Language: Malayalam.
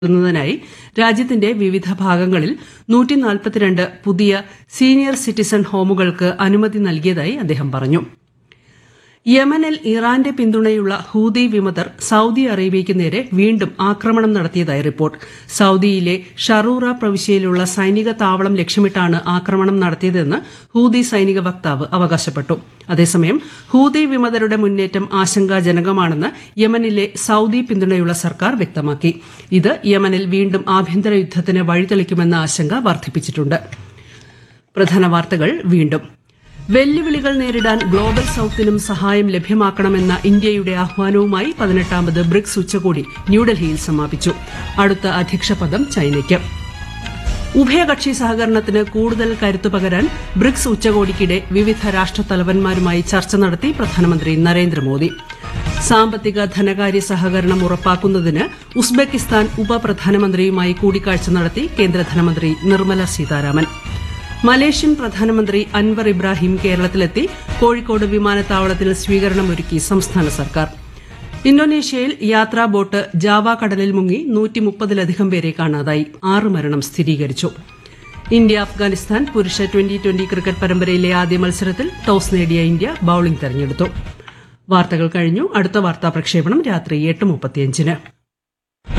ന്നതിനായി രാജ്യത്തിന്റെ വിവിധ ഭാഗങ്ങളിൽ പുതിയ സീനിയർ സിറ്റിസൺ ഹോമുകൾക്ക് അനുമതി നൽകിയതായി അദ്ദേഹം പറഞ്ഞു യമനിൽ ഇറാന്റെ പിന്തുണയുള്ള ഹൂതി വിമതർ സൌദി അറേബ്യയ്ക്ക് നേരെ വീണ്ടും ആക്രമണം നടത്തിയതായി റിപ്പോർട്ട് സൌദിയിലെ ഷറൂറ പ്രവിശ്യയിലുള്ള സൈനിക താവളം ലക്ഷ്യമിട്ടാണ് ആക്രമണം നടത്തിയതെന്ന് ഹൂതി സൈനിക വക്താവ് അവകാശപ്പെട്ടു അതേസമയം ഹൂതി വിമതരുടെ മുന്നേറ്റം ആശങ്കാജനകമാണെന്ന് യമനിലെ സൌദി പിന്തുണയുള്ള സർക്കാർ വ്യക്തമാക്കി ഇത് യമനിൽ വീണ്ടും ആഭ്യന്തര യുദ്ധത്തിന് വഴിതെളിക്കുമെന്ന ആശങ്ക വർദ്ധിപ്പിച്ചിട്ടുണ്ട് പ്രധാന വാർത്തകൾ വീണ്ടും വെല്ലുവിളികൾ നേരിടാൻ ഗ്ലോബൽ സൌത്തിനും സഹായം ലഭ്യമാക്കണമെന്ന ഇന്ത്യയുടെ ആഹ്വാനവുമായി പതിനെട്ടാമത് ബ്രിക്സ് ഉച്ചകോടി ന്യൂഡൽഹിയിൽ സമാപിച്ചു അടുത്ത അധ്യക്ഷപദം ചൈനയ്ക്ക് ഉഭയകക്ഷി സഹകരണത്തിന് കൂടുതൽ കരുത്തു പകരാൻ ബ്രിക്സ് ഉച്ചകോടിക്കിടെ വിവിധ രാഷ്ട്രത്തലവന്മാരുമായി ചർച്ച നടത്തി പ്രധാനമന്ത്രി നരേന്ദ്രമോദി സാമ്പത്തിക ധനകാര്യ സഹകരണം ഉറപ്പാക്കുന്നതിന് ഉസ്ബെക്കിസ്ഥാൻ ഉപപ്രധാനമന്ത്രിയുമായി കൂടിക്കാഴ്ച നടത്തി കേന്ദ്ര ധനമന്ത്രി നിർമ്മല സീതാരാമൻ മലേഷ്യൻ പ്രധാനമന്ത്രി അൻവർ ഇബ്രാഹിം കേരളത്തിലെത്തി കോഴിക്കോട് വിമാനത്താവളത്തിൽ സ്വീകരണമൊരുക്കി സംസ്ഥാന സർക്കാർ ഇന്തോനേഷ്യയിൽ യാത്രാ ബോട്ട് ജാവ കടലിൽ മുങ്ങി നൂറ്റിമുപ്പതിലധികം പേരെ കാണാതായി ആറ് മരണം സ്ഥിരീകരിച്ചു ഇന്ത്യ അഫ്ഗാനിസ്ഥാൻ പുരുഷ ട്വന്റി ട്വന്റി ക്രിക്കറ്റ് പരമ്പരയിലെ ആദ്യ മത്സരത്തിൽ ടോസ് നേടിയ ഇന്ത്യ ബൌളിംഗ് തെരഞ്ഞെടുത്തു വാർത്തകൾ കഴിഞ്ഞു അടുത്ത വാർത്താ പ്രക്ഷേപണം രാത്രി എട്ട് മുപ്പത്തിയഞ്ചിന്